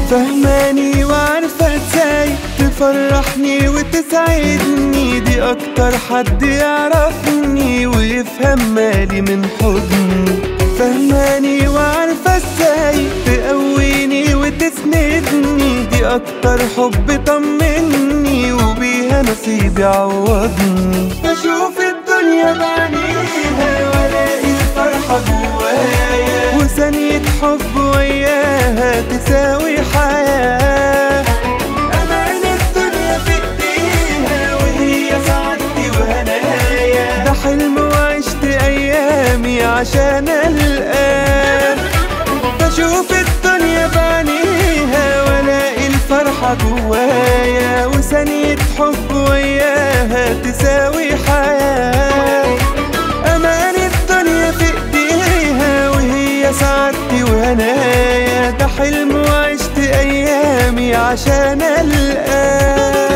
فهماني وعارفة ازاي تفرحني وتسعدني دي اكتر حد يعرفني ويفهم مالي من حضني فهماني وعارفة ازاي تقويني وتسندني دي اكتر حب طمني وبيها نصيبي عوضني بشوف الدنيا بعينيها والاقي الفرحة جوايا وثانية حب وياها تساوي حياة أمان الدنيا في ايديها وهي سعادتي وهنايا ده حلم وعشت أيامي عشان ألقاه بشوف الدنيا بعينيها والاقي الفرحة جوايا وثانية حب وياها تساوي حياة أمان الدنيا في ايديها وهي سعادتي وهنايا ده حلم وعشت أيامي عشان ألقاه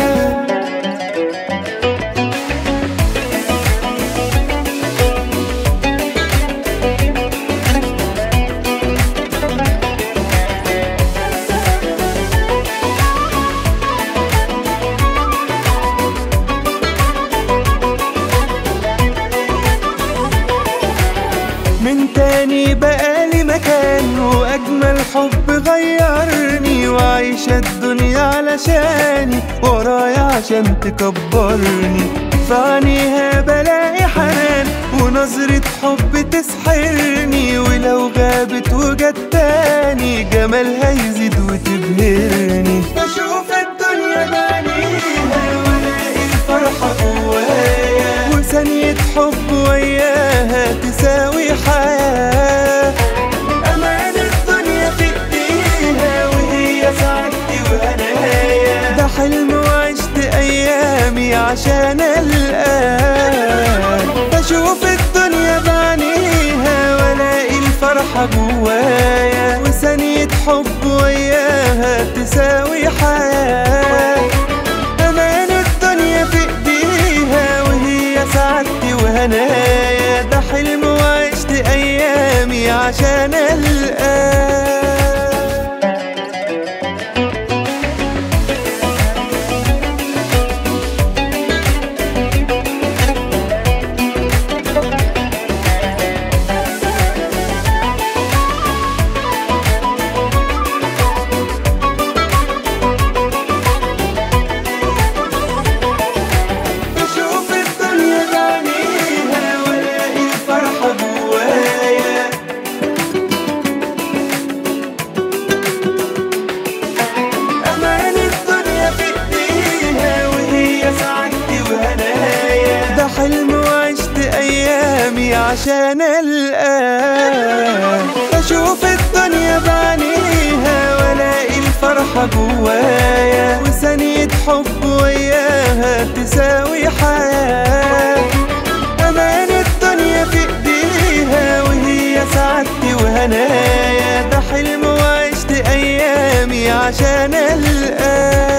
من تاني بقالي مكان وأجمل حب غيرني وعايشة الدنيا علشاني ورايا عشان تكبرني في عينيها بلاقي حنان ونظرة حب تسحرني ولو غابت وجت تاني جمالها يزيد وتبهرني بشوف الدنيا بعينيها والاقي الفرحة جوايا وثانية حب وياها تساوي حياة أمان الدنيا في ايديها وهي سعادتي وهنايا ده حلم وعشت أيامي عشان ألقاه بشوف الدنيا بعينيها والاقي الفرحة جوايا وثانية حب وياها تساوي حياة أمان الدنيا في ايديها وهي سعادتي وهنايا ده حلم وعشت أيامي عشان ألقاه بشوف الدنيا بعينيها والاقي الفرحة جوايا أمان الدنيا في ايديها وهي سعادتي وهنايا ده حلم وعشت أيامي عشان ألقاه بشوف الدنيا بعينيها والاقي الفرحة جوايا وثانية حب وياها تساوي حياة أمان الدنيا في ايديها وهي سعادتي وهنايا ده حلم وعشت أيامي عشان ألقاه